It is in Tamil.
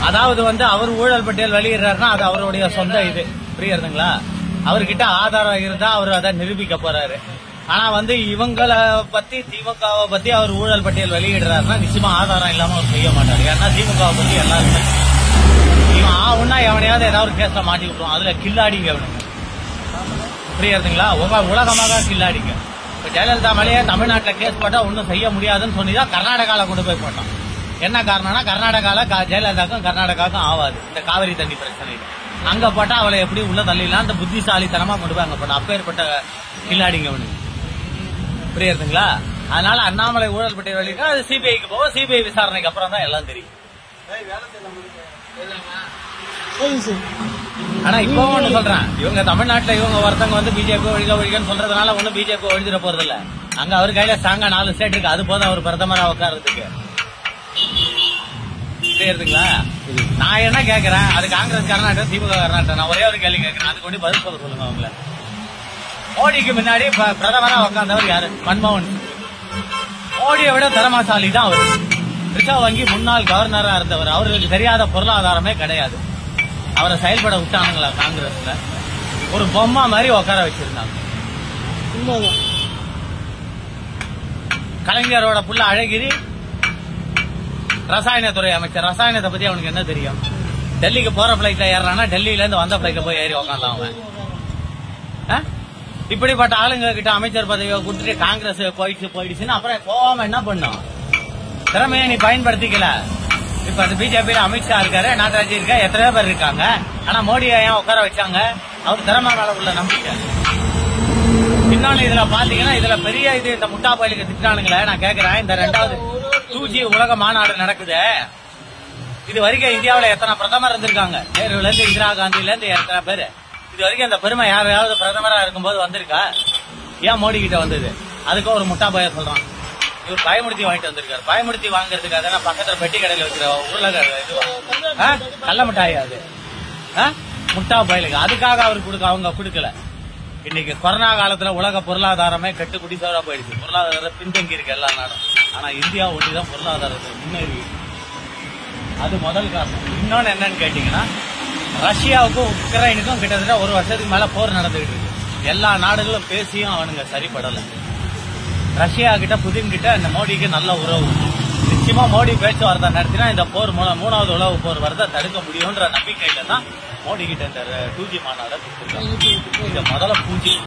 அதாவது வந்து அவர் ஊழல் பட்டியல் வெளியிடுறாருன்னா அது அவருடைய சொந்த இது புரியுதுங்களா அவர்கிட்ட ஆதாரம் இருந்தா அவர் அதை நிரூபிக்க போறாரு ஆனா வந்து இவங்களை பத்தி திமுகவை பத்தி அவர் ஊழல் பட்டியல் வெளியிடுறாருன்னா நிச்சயமா ஆதாரம் இல்லாம அவர் செய்ய மாட்டாரு ஏன்னா திமுகவை பத்தி எல்லாருமே இவன் ஆகுன்னா எவனையாவது ஏதாவது ஒரு கேஸ்ல மாட்டி விட்டுருவான் அதுல கில்லாடிங்க அவனுங்க புரியுதுங்களா உங்க உலகமாக கில்லாடிங்க இப்ப ஜெயலலிதா மேலேயே தமிழ்நாட்டுல கேஸ் போட்டா ஒன்றும் செய்ய முடியாதுன்னு சொன்னிதான் கர்நாடகால கொண்டு போய் போட்டான் என்ன காரணம்னா கர்நாடகால க- ஜெயலலிதாக்கும் கர்நாடகாவுக்கும் ஆகாது இந்த காவிரி தண்ணி பிரச்சனை அங்க போட்டா அவளை எப்படி உள்ள தள்ளிடலாம் அந்த புத்திசாலித்தனமா கொண்டு போய் அங்க போட்டா அப்பேற்பட்ட கில்லாடிங்க அவனுக்கு புரியுதுங்களா அதனால அண்ணாமலை ஊழல் பட்டியல் வெளியிட்டா அது சிபிஐக்கு போகும் சிபிஐ விசாரணைக்கு அப்புறம் தான் எல்லாம் தெரியும் சரி சார் ஆனா இப்போ ஒண்ணு சொல்றேன் இவங்க தமிழ்நாட்டுல இவங்க ஒருத்தவங்க வந்து பிஜேபி ஒழிக ஒழிகன்னு சொல்றதுனால ஒண்ணும் பிஜேபி ஒழிஞ்சிட போறது இல்ல அங்க அவர் கையில ஸ்ட்ராங்கா நாலு ஸ்டேட் இருக்கு அது போதும் அவர் பிரதமரா உட்கார்றதுக்கு புரியுதுங்களா நான் என்ன கேக்குறேன் அது காங்கிரஸ் கர்நாடகா திமுக கர்நாடகா நான் ஒரே ஒரு கேள்வி கேட்கிறேன் அதுக்கு வேண்டி பதில் சொல்ல சொல்லுங்க அவங்கள மோடிக்கு முன்னாடி ப- பிரதமரா உட்கார்ந்தவர் யாரு மன்மோகன் சிங். மோடியை விட திறமாசாலி தான் அவர் ரிசர்வ் வங்கி முன்னாள் கவர்னரா இருந்தவர் அவருக்கு தெரியாத பொருளாதாரமே கிடையாது அவரை செயல்பட விட்டானுங்களா காங்கிரஸ்ல ஒரு பொம்மை மாதிரி உட்கார வச்சிருந்தாங்க உண்மைதான் கலைஞரோட புள்ள அழகிரி ரசாயனத்துறை அமைச்சர் ரசாயனத்தை பத்தி அவனுக்கு என்ன தெரியும் டெல்லிக்கு போற பிளைட்ல ஏறானா டெல்லியில இருந்து வந்த பிளைட்ல போய் ஏறி உக்காந்தான் அவன் ஆ? இப்படிப்பட்ட ஆளுங்க கிட்ட அமைச்சர் பதவியை கொடுத்துட்டு காங்கிரஸ் போயிடுச்சு போயிடுச்சுன்னு அப்புறம் போகாம என்ன பண்ணும் திறமையை நீ பயன்படுத்திக்கல இப்ப அது பிஜேபியில அமித்ஷா இருக்காரு நாகராஜ் இருக்கா எத்தனையோ பேர் இருக்காங்க ஆனா மோடியை ஏன் உட்கார வச்சாங்க அவர் திறமை மேல உள்ள நம்பிக்கை இன்னொன்னு இதுல பாத்தீங்கன்னா இதுல பெரிய இது இந்த முட்டா பயலுக்கு திட்டானுங்களே நான் கேக்குறேன் இந்த ரெண்டாவது டூ ஜி உலக மாநாடு நடக்குது இது வரைக்கும் இந்தியாவுல எத்தனை பிரதமர் இருந்திருக்காங்க நேருல இருந்து இந்திரா காந்தில இருந்து எத்தனை பேரு இது வரைக்கும் இந்த பெருமை யாரையாவது பிரதமரா இருக்கும்போது வந்திருக்கா ஏன் மோடி கிட்ட வந்தது அதுக்கு ஒரு முட்டா பய சொல்றான் இவர் பயமுடுத்தி வாங்கிட்டு வந்திருக்காரு பயமுடுத்தி வாங்குறதுக்கு அதெல்லாம் பக்கத்துல பெட்டி கடையில வைக்கிற உருளைக்கிழங்கு இதுவா ஆ? கள்ள மிட்டாய் அது ஆ? முட்டா பயலுக்கு அதுக்காக அவர் கொடுக்க அவங்க கொடுக்கல இன்னைக்கு கொரோனா காலத்துல உலக பொருளாதாரமே கெட்டு குடிசோரா போயிடுச்சு பொருளாதாரம் பின்தங்கி இருக்கு எல்லா நாடும் ஆனா இந்தியா ஒண்டிதான் பொருளாதாரத்தில் முன்னேறி இருக்கு. அது முதல் காரணம் இன்னொன்னு என்னன்னு கேட்டீங்கன்னா ரஷ்யாவுக்கும் உக்ரைனுக்கும் கிட்டத்தட்ட ஒரு வருஷத்துக்கு மேல போர் நடந்துகிட்டு இருக்கு எல்லா நாடுகளும் பேசியும் அவனுங்க சரிப்படல ரஷ்யா கிட்ட புதின் கிட்ட இந்த மோடிக்கு நல்ல உறவு நிச்சயமா மோடி பேச்சுவார்த்தை நடத்தினா இந்த போர் மூலம் மூணாவது உலக போர் வரதை தடுக்க முடியும்ன்ற நம்பிக்கையில தான் மோடி கிட்ட இந்த டூ ஜி மாநாட கொடுத்துருக்காங்க இதை முதல்ல பூஜை